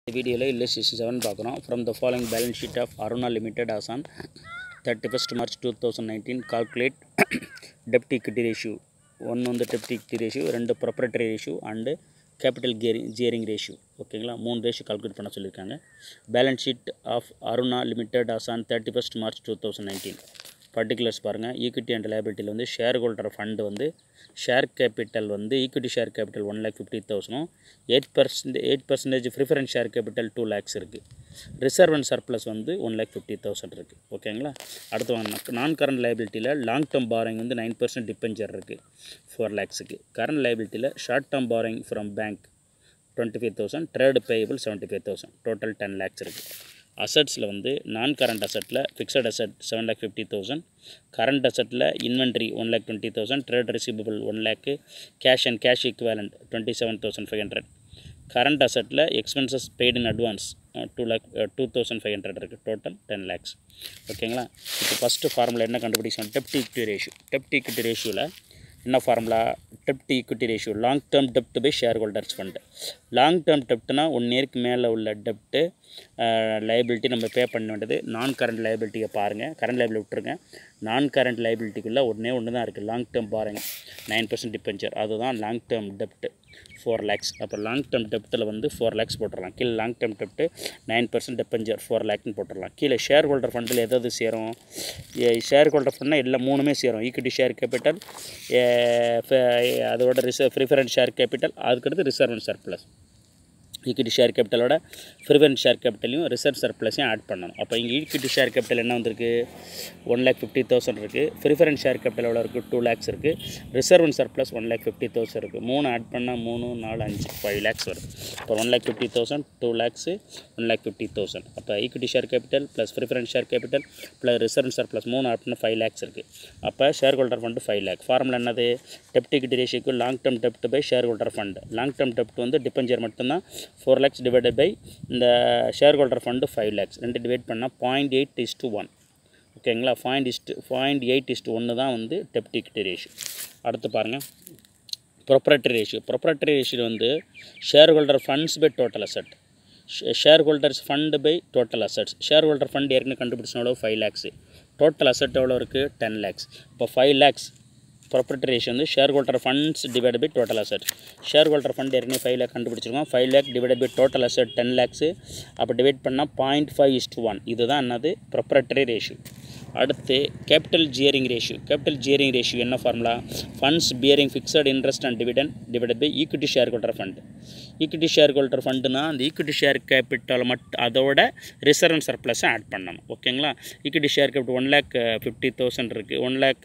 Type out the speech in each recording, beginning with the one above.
வீடியோவில் illustration seven பார்க்குறோம் from the following balance sheet of Aruna limited as on thirty first March two thousand nineteen calculate டெப்ட் equity ratio ஒன்று வந்து டெப்ட் equity ratio ரெண்டு proprietary ratio and capital gearing gearing ratio ஓகேங்களா மூணு ratio calculate பண்ண சொல்லியிருக்காங்க balance sheet of Aruna limited as on thirty first March two thousand nineteen particulars பாருங்கள் ஈக்விட்டி அண்ட் லைபிலிட்டியில் வந்து ஷேர் ஹோல்டர் ஃபண்டு வந்து ஷேர் கேபிட்டல் வந்து equity share capital one lakh fifty தௌசண்டும் eight percent eight percentage preference share capital two lakhs இருக்குது reserve and surplus வந்து one lakh fifty thousand இருக்குது ஓகேங்களா அடுத்து வாங்க நான் கரண்ட் லைபிலிட்டியில் லாங் டேர்ம் பாரோயிங் வந்து நைன் பர்சன்ட் டிபெஞ்சர் இருக்குது ஃபோர் லேக்ஸுக்கு கரண்ட் லைபிலிட்டியில் short term borrowing from bank twenty five thousand trade payable seventy five thousand total ten lakhs இருக்குது அசட்ஸில் வந்து நான் கரண்ட் அசட்டில் fixed asset seven lakh fifty thousand current அசட்டில் inventory one lakh twenty thousand trade receivable one lakh cash and cash equivalent twenty seven thousand five hundred current அசட்டில் expenses paid in advance two lakh two thousand five hundred இருக்குது total ten lakhs ஓகேங்களா இப்போ first formula என்ன கண்டுபிடிச்சோம் டெப்ட் equity ratio டெப்ட் equity ரேஷியோவில் என்ன formula dept equity ratio long term dept by share holders fund long term டெப்ட்னா one இயருக்கு மேலே உள்ள டெப்ட்டு லைபிலிட்டி நம்ம பே பண்ண வேண்டியது நான் கரண்ட் லைபிலிட்டியை பாருங்கள் கரண்ட் லைபிலிட்டி விட்டுருங்க நான் கரண்ட் லைபிலிட்டிக்குள்ளே ஒன்றே ஒன்று தான் இருக்குது லாங் டேர்ம் பாருங்க நைன் பர்சன்ட் டிபெஞ்சர் அதுதான் லாங் டேர்ம் டெப்ட் ஃபோர் லேக்ஸ் அப்போ லாங் டேர்ம் டெப்ட்டில் வந்து ஃபோர் லேக்ஸ் போட்டுடலாம் கீழே லாங் டேர்ம் டெப்ட்டு நைன் பர்சன்ட் டெப்பஞ்சர் ஃபோர் லேக்னு போட்டுடலாம் கீழே ஷேர் ஹோல்டர் ஃபண்டில் எதாவது சேரும் ஷேர் ஹோல்டர் ஃபண்ட்னா எல்லாம் மூணுமே சேரும் ஈக்விட்டி ஷேர் கேபிட்டல் அதோட ரிசர்வ் ப்ரிஃபரன்ஸ் ஷேர் கேபிட்டல் அதுக்கடுத்து reserve and surplus equity share கேபிட்டலோட ப்ரிஃபரன்ஸ் ஷேர் கேபிட்டலையும் ரிசர்வ் சர்ப்ளஸையும் ஆட் பண்ணணும் அப்போ இங்கே ஈக்விட்டி ஷேர் கேபிட்டல் என்ன வந்திருக்கு ஒன் லேக் ஃபிஃப்டி தௌசண்ட் இருக்குது ப்ரிஃபரன்ஸ் ஷேர் கேபிட்டல் எவ்வளோ இருக்குது டூ லேக்ஸ் இருக்குது reserve and surplus one lakh fifty thousand இருக்குது மூணு ஆட் பண்ணால் மூணு நாலு அஞ்சு ஃபைவ் லேக்ஸ் வருது இப்போ one lakh fifty thousand two lakhs one lakh fifty thousand அப்போ equity share capital plus preference share capital plus reserve and surplus மூணு ஆட் பண்ணால் ஃபைவ் லேக்ஸ் இருக்குது அப்போ share holder fund five lakh formula என்னது டெப்ட் equity ரேஷியோக்கு long term dept by share holder fund long term டெப்ட் வந்து debenture மட்டும்தான் four lakhs divided by இந்த share holder fund five lakhs ரெண்டு divide பண்ணால் point eight is to one ஓகேங்களா point is to point eight is to ஒன்று தான் வந்து டெப்ட் equity ரேஷியோ அடுத்து பாருங்கள் ப்ரொப்ரேட்டரி ரேஷியோ ப்ரொப்ரேட்டரி ரேஷியோ வந்து share holder funds by total asset share holders fund by total assets share holder fund ஏற்கனவே கண்டுபிடிச்ச எவ்வளோ ஃபைவ் லேக்ஸு டோட்டல் அசட் எவ்வளோ இருக்குது டென் லேக்ஸ் இப்போ ஃபைவ் லேக்ஸ் ப்ராப்பர்ட்டி ரேஷியோ வந்து share holder funds divide by total asset share holder fund ஏற்கனவே five lakh கண்டுபிடிச்சிருக்கோம் five lakh divide by total asset ten lakhs அப்போ டிவைட் பண்ணால் பாயிண்ட் ஃபைவ் இஸ்ட் ஒன் இதுதான் என்னது ப்ரொப்ரேட்டரி ரேஷியோ அடுத்து capital gearing ratio capital gearing ratio என்ன formula funds bearing fixed interest and dividend divide by equity share holder fund equity share holder ஃபண்டுனா அந்த equity share capital மட்டும் அதோட reserve and சர்ப்ளஸை add பண்ணணும் ஓகேங்களா equity share capital one lakh fifty thousand இருக்குது one lakh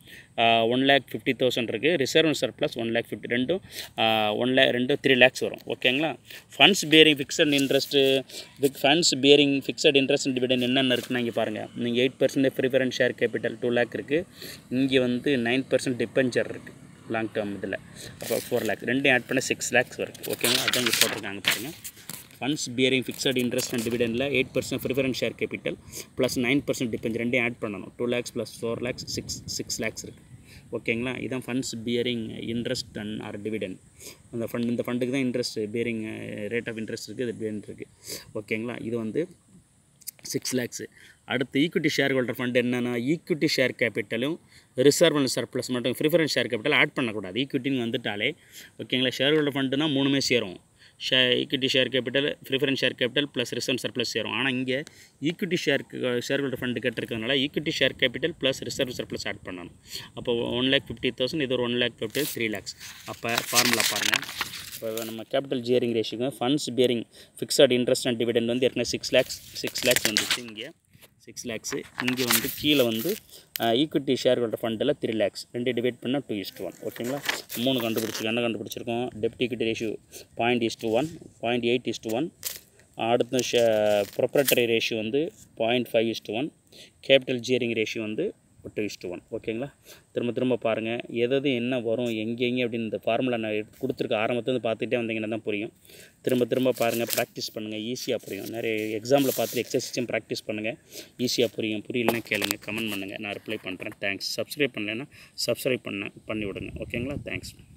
one lakh fifty thousand இருக்குது reserve and surplus one lakh fifty ரெண்டும் one lakh ரெண்டும் த்ரீ லேக்ஸ் வரும் ஓகேங்களா funds bearing fixed interest with funds bearing fixed interest and dividend என்னென்ன இருக்குன்னு இங்கே பாருங்கள் நீங்கள் eight percent preference share capital two lakh இருக்குது இங்கே வந்து நைன் பர்சன்ட் டிபெஞ்சர் இருக்குது லாங் டேர்ம் இதில் அப்போ ஃபோர் லேக்ஸ் ரெண்டையும் ஆட் பண்ண சிக்ஸ் லேக்ஸ் வருது ஓகேங்களா அதான் இங்கே போட்டிருக்காங்க பாருங்கள் funds bearing fixed interest and டிவிடெண்டில் eight percent preference share capital plus nine percent debenture ரெண்டையும் ஆட் பண்ணணும் two lakhs plus four lakhs six six lakhs இருக்குது ஓகேங்களா இதான் funds bearing interest and or dividend அந்த ஃபண்ட் இந்த ஃபண்டுக்கு தான் interest bearing rate of interest இருக்குது இது பியரிங் இருக்குது ஓகேங்களா இது வந்து சிக்ஸ் லேக்ஸு அடுத்து ஈக்விட்டி ஷேர் ஹோல்டர் ஃபண்ட் என்னென்னா ஈக்விட்டி ஷேர் கேபிட்டலும் ரிசர்வ் அண்ட் சர்ப்ளஸ் மட்டும் ப்ரிஃபரன்ஸ் ஷேர் கேபிட்டல் ஆட் பண்ணக்கூடாது ஈக்விட்டின்னு வந்துட்டாலே ஓகேங்களா ஷேர் ஹோல்டர் ஃபண்டுனா மூணுமே சேரும் ஷே equity share capital preference share capital plus reserve surplus சேரும் ஆனால் இங்கே equity share share holder fund கேட்டிருக்கனால equity share capital plus reserve surplus add பண்ணணும் அப்போ ஒன் லேக் ஃபிஃப்டி தௌசண்ட் இது ஒரு one lakh fifty three lakhs அப்போ ஃபார்முலா பாருங்கள் இப்போ நம்ம கேபிட்டல் ஜியரிங் ரேஷியோங்க funds bearing fixed interest and dividend வந்து ஏற்கனவே சிக்ஸ் லேக்ஸ் சிக்ஸ் லேக்ஸ் வந்துச்சு இங்கே சிக்ஸ் லேக்ஸு இங்கே வந்து கீழே வந்து ஈக்விட்டி ஷேர் ஹோல்டர் ஃபண்டில் த்ரீ லேக்ஸ் ரெண்டு டிவைட் பண்ணால் டூ இஸ்ட் ஒன் ஓகேங்களா மூணு கண்டுபிடிச்சிருக்கோம் என்ன கண்டுபிடிச்சிருக்கோம் டெப்ட் equity ratio point is to one point eight is to one அடுத்த ஷே ப்ரொப்ரேட்டரி ரேஷியோ வந்து point five is to one capital gearing ratio வந்து டூ இஸ்ட் ஒன் ஓகேங்களா திரும்ப திரும்ப பாருங்கள் எதாவது என்ன வரும் எங்கே எங்கே அப்படின்னு இந்த ஃபார்முலா நான் கொடுத்துருக்க ஆரம்பத்துலேருந்து பார்த்துட்டே வந்தீங்கன்னா தான் புரியும் திரும்ப திரும்ப பாருங்கள் ப்ராக்டிஸ் பண்ணுங்கள் ஈஸியாக புரியும் நிறைய எக்ஸாமில் பார்த்துட்டு எக்ஸசைஸும் ப்ராக்டிஸ் பண்ணுங்கள் ஈஸியாக புரியும் புரியலன்னா கேளுங்க கமெண்ட் பண்ணுங்கள் நான் ரிப்ளை பண்ணுறேன் தேங்க்ஸ் சப்ஸ்கிரைப் பண்ணலைன்னா சப்ஸ்கிரைப் பண்ண பண்ணி விடுங்க ஓகேங்களா தேங்க்ஸ்